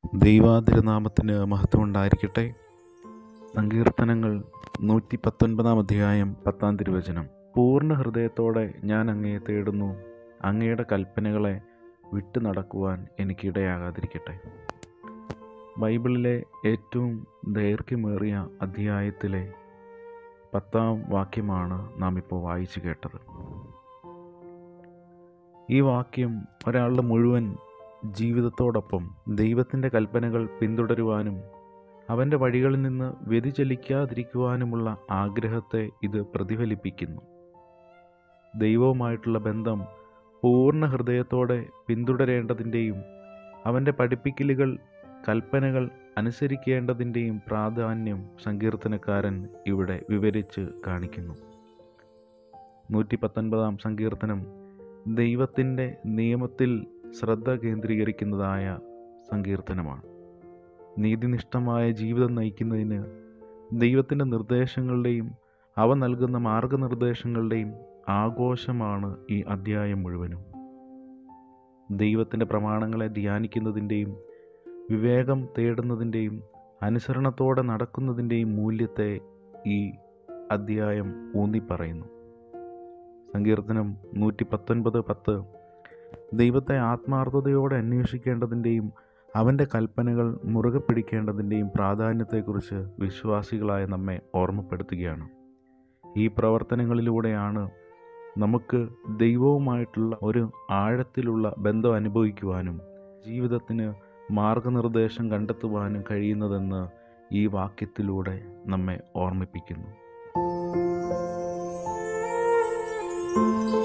ദൈവാതിരുനാമത്തിന് മഹത്വം ഉണ്ടായിരിക്കട്ടെ സങ്കീർത്തനങ്ങൾ നൂറ്റി പത്തൊൻപതാം അധ്യായം പത്താം തിരുവചനം പൂർണ്ണ ഹൃദയത്തോടെ ഞാൻ അങ്ങയെ തേടുന്നു അങ്ങയുടെ കൽപ്പനകളെ വിട്ടു നടക്കുവാൻ എനിക്കിടയാകാതിരിക്കട്ടെ ബൈബിളിലെ ഏറ്റവും ദൈർഘ്യമേറിയ അധ്യായത്തിലെ പത്താം വാക്യമാണ് നാം ഇപ്പോൾ വായിച്ചു കേട്ടത് ഈ വാക്യം ഒരാളുടെ മുഴുവൻ ജീവിതത്തോടൊപ്പം ദൈവത്തിൻ്റെ കൽപ്പനകൾ പിന്തുടരുവാനും അവൻ്റെ വഴികളിൽ നിന്ന് വ്യതിചലിക്കാതിരിക്കുവാനുമുള്ള ആഗ്രഹത്തെ ഇത് പ്രതിഫലിപ്പിക്കുന്നു ദൈവവുമായിട്ടുള്ള ബന്ധം പൂർണ്ണ ഹൃദയത്തോടെ പിന്തുടരേണ്ടതിൻ്റെയും അവൻ്റെ പഠിപ്പിക്കലുകൾ കൽപ്പനകൾ അനുസരിക്കേണ്ടതിൻ്റെയും പ്രാധാന്യം സങ്കീർത്തനക്കാരൻ ഇവിടെ വിവരിച്ച് കാണിക്കുന്നു നൂറ്റി പത്തൊൻപതാം സങ്കീർത്തനം ദൈവത്തിൻ്റെ നിയമത്തിൽ ശ്രദ്ധ കേന്ദ്രീകരിക്കുന്നതായ സങ്കീർത്തനമാണ് നീതിനിഷ്ഠമായ ജീവിതം നയിക്കുന്നതിന് ദൈവത്തിൻ്റെ നിർദ്ദേശങ്ങളുടെയും അവ നൽകുന്ന മാർഗനിർദ്ദേശങ്ങളുടെയും ആഘോഷമാണ് ഈ അധ്യായം മുഴുവനും ദൈവത്തിൻ്റെ പ്രമാണങ്ങളെ ധ്യാനിക്കുന്നതിൻ്റെയും വിവേകം തേടുന്നതിൻ്റെയും അനുസരണത്തോടെ നടക്കുന്നതിൻ്റെയും മൂല്യത്തെ ഈ അധ്യായം ഊന്നിപ്പറയുന്നു സങ്കീർത്തനം നൂറ്റി പത്തൊൻപത് പത്ത് ദൈവത്തെ ആത്മാർത്ഥതയോടെ അന്വേഷിക്കേണ്ടതിൻ്റെയും അവൻ്റെ കൽപ്പനകൾ മുറുകെ പിടിക്കേണ്ടതിൻ്റെയും പ്രാധാന്യത്തെക്കുറിച്ച് വിശ്വാസികളായ നമ്മെ ഓർമ്മപ്പെടുത്തുകയാണ് ഈ പ്രവർത്തനങ്ങളിലൂടെയാണ് നമുക്ക് ദൈവവുമായിട്ടുള്ള ഒരു ആഴത്തിലുള്ള ബന്ധം അനുഭവിക്കുവാനും ജീവിതത്തിന് മാർഗനിർദ്ദേശം കണ്ടെത്തുവാനും കഴിയുന്നതെന്ന് ഈ വാക്യത്തിലൂടെ നമ്മെ ഓർമ്മിപ്പിക്കുന്നു